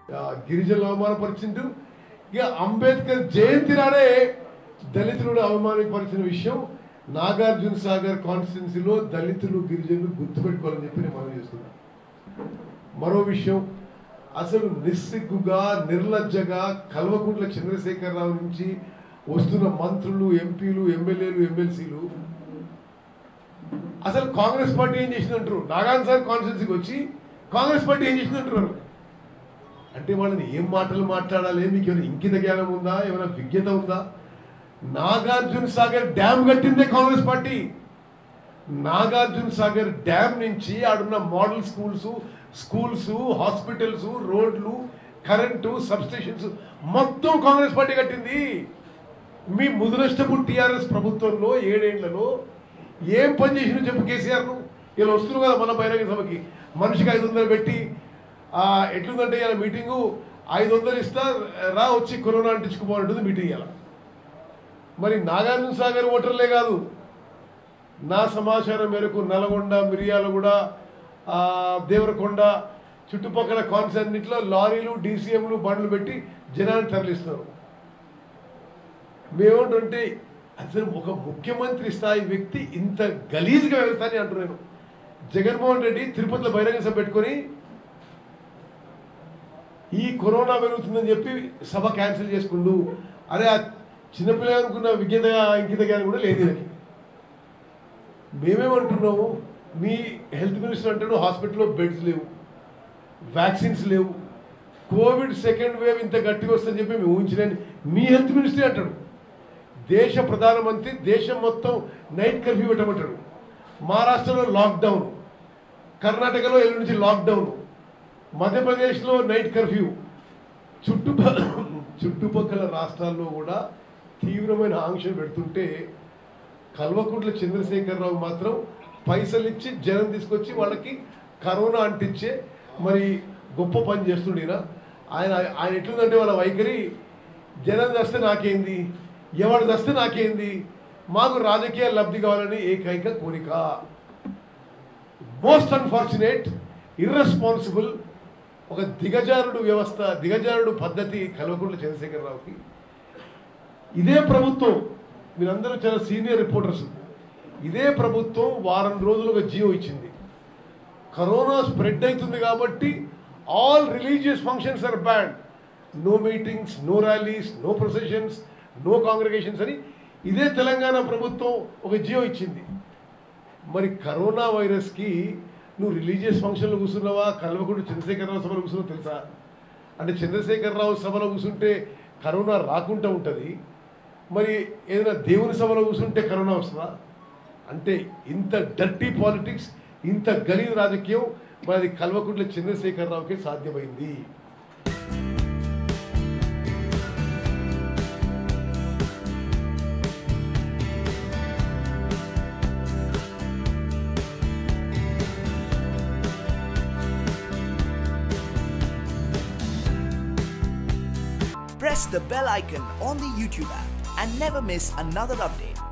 ఆ, గిరిజనులు అవమానపరిచిండు ఇక అంబేద్కర్ జయంతి నాడే దళితులను అవమానపరిచిన విషయం నాగార్జున సాగర్ కాన్స్టిట్యున్సీలో దళితులు గిరిజనులు గుర్తుపెట్టుకోవాలని చెప్పి నేను మనం చేస్తున్నా మరో విషయం అసలు నిస్సిగ్గుగా నిర్లజ్జగా కల్వకుంట్ల చంద్రశేఖరరావు నుంచి వస్తున్న మంత్రులు ఎంపీలు ఎమ్మెల్యేలు ఎమ్మెల్సీలు అసలు కాంగ్రెస్ పార్టీ ఏం చేసిందంటారు నాగాన్ సార్ కాన్స్టిట్యున్సీకి వచ్చి కాంగ్రెస్ పార్టీ ఏం చేసిందంటారు అంటే వాళ్ళని ఏం మాటలు మాట్లాడాలి మీకు ఏమైనా ఇంకిత జ్ఞానం ఉందా ఏమైనా విజ్ఞత ఉందా నాగార్జున సాగర్ డ్యామ్ కట్టిందే Congress party Nagarjuna Sagar dam నుంచి ఆడున్న మోడల్ స్కూల్స్ స్కూల్స్ హాస్పిటల్స్ రోడ్లు కరెంటు సబ్స్టేషన్స్ మొత్తం కాంగ్రెస్ పార్టీ కట్టింది మీ ముదునష్టపు టిఆర్ఎస్ ప్రభుత్వంలో ఏడేళ్లలో ఏం పని చేసిన చెప్పు కేసీఆర్ ను ఇలా వస్తున్నావు కదా మన బహిరంగ సభకి మనిషికి ఐదు వందలు పెట్టి ఆ, ఎట్లుందంటే ఇలా మీటింగు ఐదు వందలు ఇస్తా రా వచ్చి కరోనా అంటించుకుపోవాలంటుంది మీటింగ్ ఇలా మరి నాగార్జున సాగర్ ఓటర్లే కాదు నా సమాచారం మేరకు నల్గొండ మిరియాలగూడ ఆ, దేవరకొండ చుట్టుపక్కల కాన్స్ అన్నింటిలో లారీలు డీసీఎంలు బండ్లు పెట్టి జనాన్ని తరలిస్తున్నారు మేమేమంటుంటే అసలు ఒక ముఖ్యమంత్రి స్థాయి వ్యక్తి ఇంత గలీజ్గా వెళ్తానని అంటున్నాను జగన్మోహన్ రెడ్డి తిరుపతిలో బహిరంగ సభ పెట్టుకొని ఈ కరోనా పెరుగుతుందని చెప్పి సభ క్యాన్సిల్ చేసుకుండు అరే ఆ చిన్నపిల్ల అనుకున్న విజ్ఞత ఇంకిత జ్ఞానం కూడా లేదు వీళ్ళకి మేమేమంటున్నాము మీ హెల్త్ మినిస్టర్ అంటాడు హాస్పిటల్లో బెడ్స్ లేవు వ్యాక్సిన్స్ లేవు కోవిడ్ సెకండ్ వేవ్ ఇంత గట్టిగా వస్తుందని చెప్పి మేము ఊహించలేని మీ హెల్త్ మినిస్టర్ అంటాడు దేశ ప్రధానమంత్రి దేశం మొత్తం నైట్ కర్ఫ్యూ పెట్టమంటాడు మహారాష్ట్రలో లాక్డౌన్ కర్ణాటకలో ఎల్లుండి నుంచి లాక్డౌన్ మధ్యప్రదేశ్లో నైట్ కర్ఫ్యూ చుట్టుపక్కల చుట్టుపక్కల రాష్ట్రాల్లో కూడా తీవ్రమైన ఆంక్షలు పెడుతుంటే కల్వకుంట్ల చంద్రశేఖరరావు మాత్రం పైసలు ఇచ్చి జనం తీసుకొచ్చి వాళ్ళకి కరోనా అంటించే మరి గొప్ప పని చేస్తుండేన ఆయన ఆయన ఎట్లుందంటే వాళ్ళ వైఖరి జనం దస్తే నాకేంది ఎవడు దస్తే నాకేంది మాకు రాజకీయ లబ్ధి కావాలని ఏకైక కోరిక మోస్ట్ అన్ఫార్చునేట్ ఇర్రెస్పాన్సిబుల్ ఒక దిగజారుడు వ్యవస్థ దిగజారుడు పద్ధతి కల్వకుంట్ల చంద్రశేఖరరావుకి ఇదే ప్రభుత్వం మీరందరూ చాలా సీనియర్ రిపోర్టర్స్ ఇదే ప్రభుత్వం వారం రోజులు ఒక జియో ఇచ్చింది కరోనా స్ప్రెడ్ అవుతుంది కాబట్టి all religious functions are ban no meetings no rallies no processions no congregations అని ఇదే తెలంగాణ ప్రభుత్వం ఒక జియో ఇచ్చింది మరి కరోనా వైరస్కి నువ్వు రిలీజియస్ ఫంక్షన్లో కూర్చున్నావా కల్వకుండు చంద్రశేఖరరావు సభలో కూర్చున్నావు తెలుసా అంటే చంద్రశేఖరరావు సభలో కూర్చుంటే కరోనా రాకుండా ఉంటుంది మరి ఏదైనా దేవుని సభలో కూర్చుంటే కరోనా వస్తుందా అంటే ఇంత డర్టీ పాలిటిక్స్ ఇంత గలీజ్ రాజకీయం మరి అది కల్వకుంట్ల చంద్రశేఖరరావుకే సాధ్యమైంది press the bell icon on the YouTube app and never miss another update.